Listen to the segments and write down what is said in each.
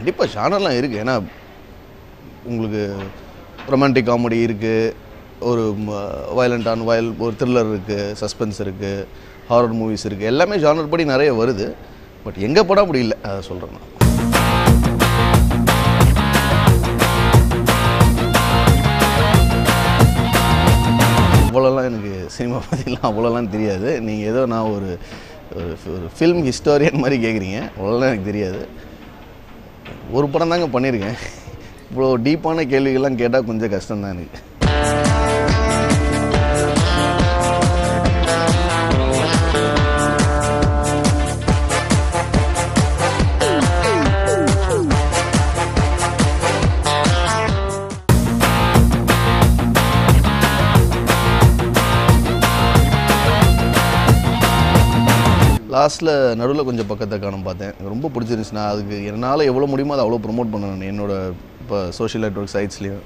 கண்டிப்பாக ஜானர்லாம் இருக்குது ஏன்னா உங்களுக்கு ரொமான்டிக் காமெடி இருக்குது ஒரு வயலண்டான வயல் ஒரு த்ரில்லர் இருக்குது சஸ்பென்ஸ் இருக்குது ஹாரர் மூவிஸ் இருக்குது எல்லாமே ஜானர் படி நிறைய வருது பட் எங்கள் படம் அப்படி இல்லை அதை சொல்கிறேன் நான் அவ்வளோலாம் எனக்கு சினிமா பற்றிலாம் அவ்வளோலாம் தெரியாது நீங்கள் ஏதோ நான் ஒரு ஒரு ஒரு ஃபில்ம் ஹிஸ்டோரியன் மாதிரி கேட்குறீங்க அவ்வளோலாம் எனக்கு தெரியாது ஒரு படம் தாங்க பண்ணியிருக்கேன் இவ்வளோ டீப்பான கேள்விகள்லாம் கேட்டால் கொஞ்சம் கஷ்டம் தான் எனக்கு லாஸ்ட்டில் நடுவில் கொஞ்சம் பக்கத்தை காணும் பார்த்தேன் எனக்கு ரொம்ப பிடிச்சிருந்துச்சு நான் அதுக்கு என்னால் எவ்வளோ முடியுமோ அதை அவ்வளோ ப்ரொமோட் பண்ணேன் என்னோட இப்போ சோஷியல் நெட்ஒர்க் சைட்ஸ்லேயும்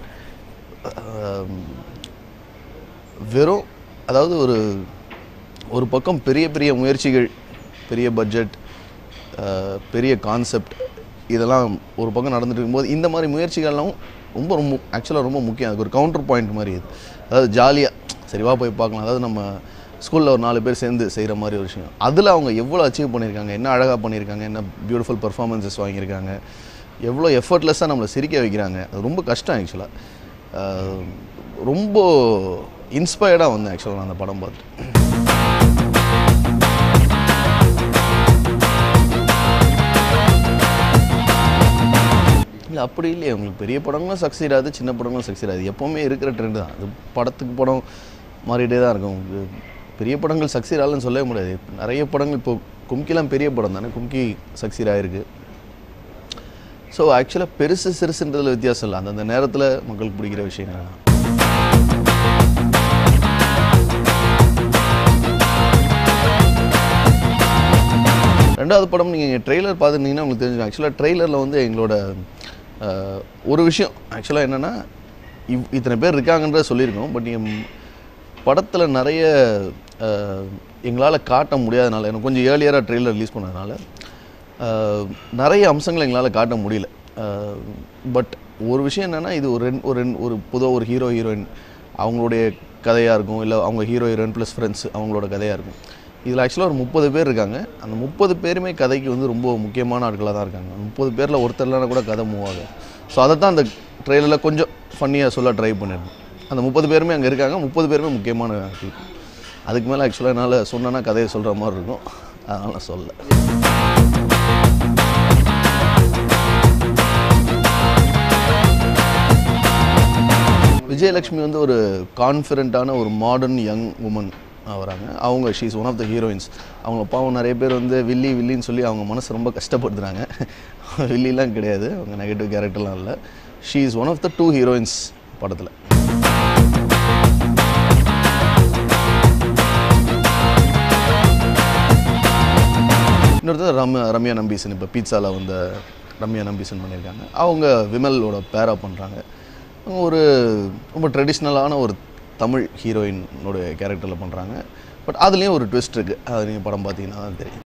வெறும் அதாவது ஒரு ஒரு பக்கம் பெரிய பெரிய முயற்சிகள் பெரிய பட்ஜெட் பெரிய கான்செப்ட் இதெல்லாம் ஒரு பக்கம் நடந்துட்டு இருக்கும்போது இந்த மாதிரி முயற்சிகள்லாம் ரொம்ப ரொம்ப ஆக்சுவலாக ரொம்ப முக்கியம் அதுக்கு ஒரு கவுண்டர் பாயிண்ட் மாதிரி இது அதாவது ஜாலியாக சரிவா போய் பார்க்கலாம் அதாவது நம்ம ஸ்கூலில் ஒரு நாலு பேர் சேர்ந்து செய்கிற மாதிரி ஒரு விஷயம் அதில் அவங்க எவ்வளோ அச்சீவ் பண்ணியிருக்காங்க என்ன அழகாக பண்ணியிருக்காங்க என்ன பியூட்டிஃபுல் பர்ஃபார்மன்ஸஸ் வாங்கியிருக்காங்க எவ்வளோ எஃபர்ட்லெஸ்ஸாக நம்மளை சிரிக்க வைக்கிறாங்க அது ரொம்ப கஷ்டம் ஆக்சுவலாக ரொம்ப இன்ஸ்பயர்டாக வந்தேன் ஆக்சுவலாக நான் அந்த படம் பார்த்து இல்லை அப்படி இல்லையே உங்களுக்கு பெரிய படங்களும் சக்சீட் ஆகுது சின்ன படங்களும் சக்சீட் ஆகுது எப்போவுமே இருக்கிற ட்ரெண்டு தான் அது படத்துக்கு படம் மாறிட்டே தான் இருக்கும் உங்களுக்கு பெரிய படங்கள் சக்சீட் ஆகலன்னு சொல்லவே முடியாது நிறைய படங்கள் இப்போ கும்கிலாம் பெரிய படம் தானே கும்கி சக்சீட் ஆகிருக்கு ஸோ ஆக்சுவலாக பெருசு சிறுசுன்றதுல வித்தியாசம் இல்லை அந்தந்த நேரத்தில் மக்களுக்கு பிடிக்கிற விஷயங்கள் தான் ரெண்டாவது படம் நீங்கள் ட்ரெய்லர் பார்த்துருந்தீங்கன்னா உங்களுக்கு தெரிஞ்சிடும் ஆக்சுவலாக ட்ரெய்லரில் வந்து எங்களோட அஹ், ஒரு விஷயம் ஆக்சுவலாக என்னென்னா இவ் இத்தனை பேர் இருக்காங்கன்றத சொல்லியிருக்கோம் பட் நீங்கள் படத்தில் நிறைய எங்களால் காட்ட முடியாதனால எனக்கு கொஞ்சம் ஏர்லியராக ட்ரெய்லர் ரிலீஸ் பண்ணதுனால அஹ், நிறைய அம்சங்களை எங்களால் காட்ட முடியல பட் ஒரு விஷயம் என்னென்னா இது ஒரு ரெண்டு ஒரு ரெண்டு ஒரு புது ஒரு ஹீரோ ஹீரோயின் அவங்களுடைய கதையாக இருக்கும் இல்லை அவங்க ஹீரோ ஹீரோயின் ப்ளஸ் ஃப்ரெண்ட்ஸ் அவங்களோட கதையாக இருக்கும் இதில் ஆக்சுவலாக ஒரு முப்பது பேர் இருக்காங்க அந்த முப்பது பேருமே கதைக்கு வந்து ரொம்ப முக்கியமான ஆட்களாக தான் இருக்காங்க முப்பது பேரில் ஒருத்தர்லாம் கூட கதை மூவ் ஆகும் ஸோ அதை தான் அந்த ட்ரெயிலரில் கொஞ்சம் ஃபன்னியாக சொல்ல ட்ரை பண்ணிருந்தேன் அந்த முப்பது பேருமே அங்கே இருக்காங்க முப்பது பேருமே முக்கியமான people. அதுக்கு மேலே ஆக்சுவலாக என்னால் சொன்னேன்னா கதையை சொல்கிற மாதிரி இருக்கும் அதனால் நான் சொல்லலை விஜயலட்சுமி வந்து ஒரு கான்ஃபிடென்ட்டான ஒரு மாடர்ன் யங் உமன் வராங்க அவங்க she's one of the heroines அவங்க பாவம் நிறைய பேர் வந்து வில்லி வில்லின்னு சொல்லி அவங்க மனசு ரொம்ப கஷ்டப்படுத்துறாங்க வில்லிலாம் கிடையாது அவங்க நெகட்டிவ் கேரக்டர்லாம் இல்லை she is one of the two heroines படத்தில் இன்னொருத்தர் ரம்யா ரம்யா நம்பீசன் இப்போ பீட்சாவில் வந்த ரம்யா நம்பீசன் பண்ணியிருக்காங்க அவங்க விமலோட பேரா பண்ணுறாங்க அவங்க ஒரு ரொம்ப ட்ரெடிஷ்னலான ஒரு தமிழ் ஹீரோயினோட கேரக்டரில் பண்ணுறாங்க பட் அதுலேயும் ஒரு ட்விஸ்ட் இருக்குது அது நீங்கள் படம் பார்த்தீங்கன்னா தான் தெரியும்